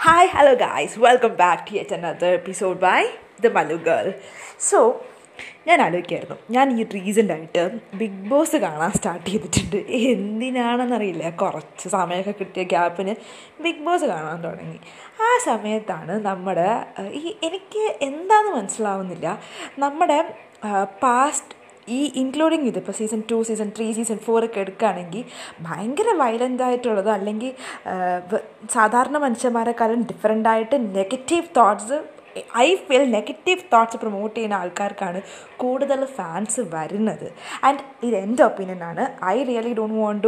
Hi, hello guys, welcome back to yet another episode by The Malu Girl. So, ഞാൻ ആലോചിക്കായിരുന്നു ഞാൻ ഈ റീസെൻ്റായിട്ട് ബിഗ് ബോസ് കാണാൻ സ്റ്റാർട്ട് ചെയ്തിട്ടുണ്ട് എന്തിനാണെന്നറിയില്ല കുറച്ച് സമയമൊക്കെ കിട്ടിയ ഗ്യാപ്പിന് ബിഗ് ബോസ് കാണാൻ തുടങ്ങി ആ സമയത്താണ് നമ്മുടെ ഏഹ്, ഈ എനിക്ക് എന്താണെന്ന് മനസ്സിലാവുന്നില്ല നമ്മുടെ പാസ്റ്റ് ഈ ഇൻക്ലൂഡിങ് ഇത് ഇപ്പോൾ season two season three season four ഒക്കെ എടുക്കുകയാണെങ്കിൽ ഭയങ്കര വയലൻ്റ് ആയിട്ടുള്ളത് അല്ലെങ്കിൽ ആ, വ- സാധാരണ മനുഷ്യന്മാരെക്കാളും ഡിഫറെൻ്റ് ആയിട്ട് negative thoughts I feel negative thoughts promote ചെയ്യുന്ന ആൾക്കാർക്കാണ് കൂടുതൽ ഫാൻസ് വരുന്നത് ആൻഡ് ഇത് എൻ്റെ ഒപ്പീനിയൻ ആണ് I really don't want to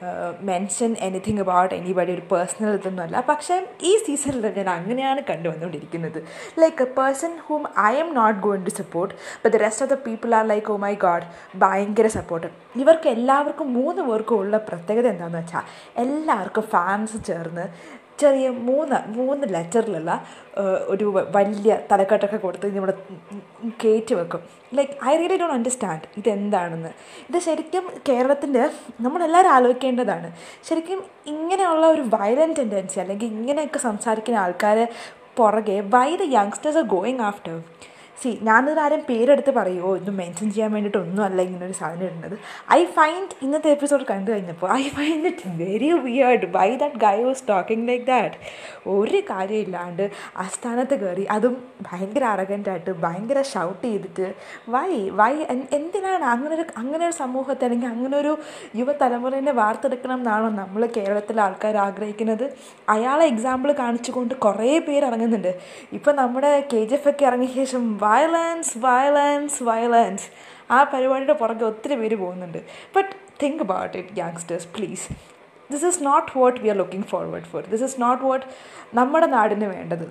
mention anything about anybody ഒരു പേഴ്സണൽ ഇതൊന്നുമല്ല പക്ഷേ ഈ സീസണിൽ ഞാൻ അങ്ങനെയാണ് കണ്ടുവന്നുകൊണ്ടിരിക്കുന്നത് like a person whom I am not going to support but the rest of the people are like oh my god ഭയങ്കര support ഇവർക്ക് എല്ലാവർക്കും മൂന്ന് പേർക്കും ഉള്ള പ്രത്യേകത എന്താണെന്ന് വെച്ചാൽ എല്ലാവർക്കും ഫാൻസ് ചേർന്ന് ചെറിയ മൂന്ന് മൂന്ന് ലെറ്ററിലുള്ള ഒരു വ- വലിയ തലക്കെട്ടൊക്കെ കൊടുത്ത് ഇവിടെ കയറ്റി വെക്കും like I really don't understand ഇതെന്താണെന്ന് ഇത് ശരിക്കും കേരളത്തിൻ്റെ നമ്മളെല്ലാവരും ആലോചിക്കേണ്ടതാണ് ശരിക്കും ഇങ്ങനെയുള്ള ഒരു വയലൻറ്റ് ടെൻഡൻസി അല്ലെങ്കിൽ ഇങ്ങനെയൊക്കെ സംസാരിക്കുന്ന ആൾക്കാരെ പുറകെ why the youngsters are going after see ഞാനിത് ആരും പേരെടുത്ത് പറയുമോ ഇതൊന്നും മെൻഷൻ ചെയ്യാൻ വേണ്ടിയിട്ടൊന്നും അല്ല ഇങ്ങനെ ഒരു സാധനം ഇടുന്നത് ഐ ഫൈൻഡ് ഇന്നത്തെ എപ്പിസോഡ് കണ്ടു കഴിഞ്ഞപ്പോൾ I find it very weird why that guy was talking like that ഒരു കാര്യമില്ലാണ്ട് ആസ്ഥാനത്ത് കയറി അതും ഭയങ്കര അറഗൻ്റായിട്ട് ഭയങ്കര ഷൗട്ട് ചെയ്തിട്ട് വൈ വൈ എന്തിനാണ് അങ്ങനെ ഒരു അങ്ങനെ ഒരു സമൂഹത്തെ അല്ലെങ്കിൽ അങ്ങനെ ഒരു യുവതലമുറേനെ വാർത്തെടുക്കണം എന്നാണോ നമ്മൾ കേരളത്തിലെ ആൾക്കാർ ആഗ്രഹിക്കുന്നത് അയാളെ എക്സാമ്പിൾ കാണിച്ചുകൊണ്ട് കുറേ പേര് ഇറങ്ങുന്നുണ്ട് ഇപ്പം നമ്മുടെ കെ ജി എഫ് ഒക്കെ ഇറങ്ങിയ ശേഷം വയലൻസ് വയലൻസ് വയലൻസ് ആ പരിപാടിയുടെ പുറകെ ഒത്തിരി പേര് പോകുന്നുണ്ട് but think about it youngsters please this is not what we are looking forward for this is not what നമ്മുടെ നാടിന് വേണ്ടത്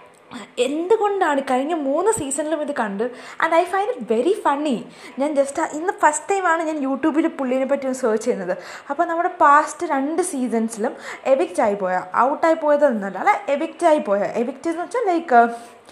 എന്തുകൊണ്ടാണ് കഴിഞ്ഞ മൂന്ന് സീസണിലും ഇത് കണ്ട് and I find it very funny ഞാൻ ജസ്റ്റ് ഇന്ന് ഫസ്റ്റ് ടൈമാണ് ഞാൻ യൂട്യൂബിൽ പുള്ളിനെ പറ്റി ഒന്ന് സെർച്ച് ചെയ്യുന്നത് അപ്പോൾ നമ്മുടെ പാസ്റ്റ് രണ്ട് സീസൺസിലും എവിക്റ്റ് ആയി പോയ ഔട്ടായി പോയതൊന്നുമല്ല അല്ല എവിക്റ്റ് ആയി പോയ എവിക്റ്റ് എന്ന് വെച്ചാൽ like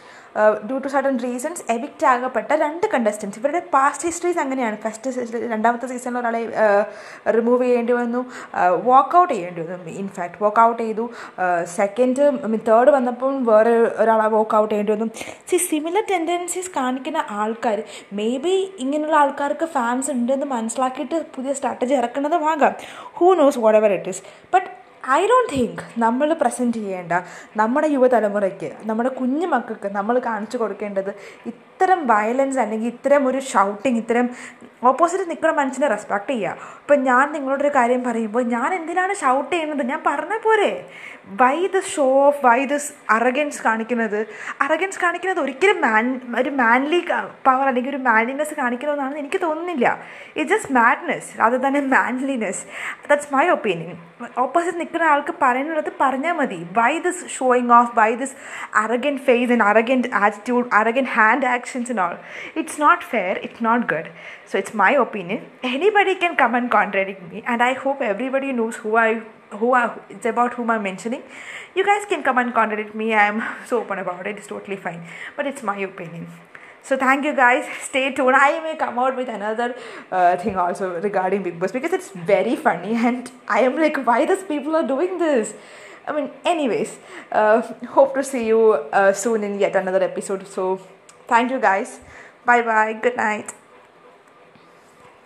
due to sudden reasons evict ആകപ്പെട്ട രണ്ട് കണ്ടസ്റ്റൻസ് ഇവരുടെ പാസ്റ്റ് ഹിസ്റ്ററീസ് അങ്ങനെയാണ് ഫസ്റ്റ് രണ്ടാമത്തെ സീസണിൽ ഒരാളെ റിമൂവ് ചെയ്യേണ്ടി വന്നു വാക്കൗട്ട് ചെയ്യേണ്ടി വന്നു ഇൻഫാക്ട് വാക്കൗട്ട് ചെയ്തു സെക്കൻഡ് തേർഡ് വന്നപ്പോൾ വേറെ ഒരാളെ വാക്കൗട്ട് ചെയ്യേണ്ടി വന്നു സി സിമിലർ ടെൻഡൻസീസ് കാണിക്കുന്ന ആൾക്കാർ മേ ബി ഇങ്ങനെയുള്ള ആൾക്കാർക്ക് ഫാൻസ് ഉണ്ടെന്ന് മനസ്സിലാക്കിയിട്ട് പുതിയ സ്ട്രാറ്റജി ഇറക്കുന്നതുമാകാം who knows whatever it is but I don't think നമ്മൾ പ്രസൻറ്റ് ചെയ്യേണ്ട നമ്മുടെ യുവതലമുറയ്ക്ക് നമ്മുടെ കുഞ്ഞു മക്കൾക്ക് നമ്മൾ കാണിച്ചു കൊടുക്കേണ്ടത് ഇത്തരം വയലൻസ് അല്ലെങ്കിൽ ഇത്തരം ഒരു ഷൗട്ടിങ് ഇത്തരം ഓപ്പോസിറ്റ് നിൽക്കുന്ന മനുഷ്യനെ റെസ്പെക്ട് ചെയ്യുക ഇപ്പം ഞാൻ നിങ്ങളോടൊരു കാര്യം പറയുമ്പോൾ ഞാൻ എന്തിനാണ് ഷൗട്ട് ചെയ്യുന്നത് ഞാൻ പറഞ്ഞാൽ പോരെ why this show off why this arrogance കാണിക്കുന്നത് അറഗൻസ് കാണിക്കുന്നത് ഒരിക്കലും മാൻ ഒരു മാൻലി പവർ അല്ലെങ്കിൽ ഒരു മാൻലിനെസ് കാണിക്കണമെന്നാണെന്ന് എനിക്ക് തോന്നുന്നില്ല ഇറ്റ് ജസ്റ്റ് മാഡ്നെസ് അത് തന്നെ manliness that's my opinion opposite നിൽക്കുന്ന ആൾക്ക് പറയാനുള്ളത് പറഞ്ഞാൽ മതി why this showing off why this arrogant face and arrogant attitude arrogant hand actions and all it's not fair it's not good so it's my opinion anybody can come and contradict me and I hope everybody knows who I who are it's about whom I'm mentioning. You guys can come and contradict me. I'm so open about it. It's totally fine. But it's my opinion. So thank you guys. Stay tuned. I may come out with another uh, thing also regarding Big Boss because it's very funny and I am like, why these people are doing this? I mean, anyways, uh, hope to see you uh, soon in yet another episode. So thank you guys. Bye bye. Good night.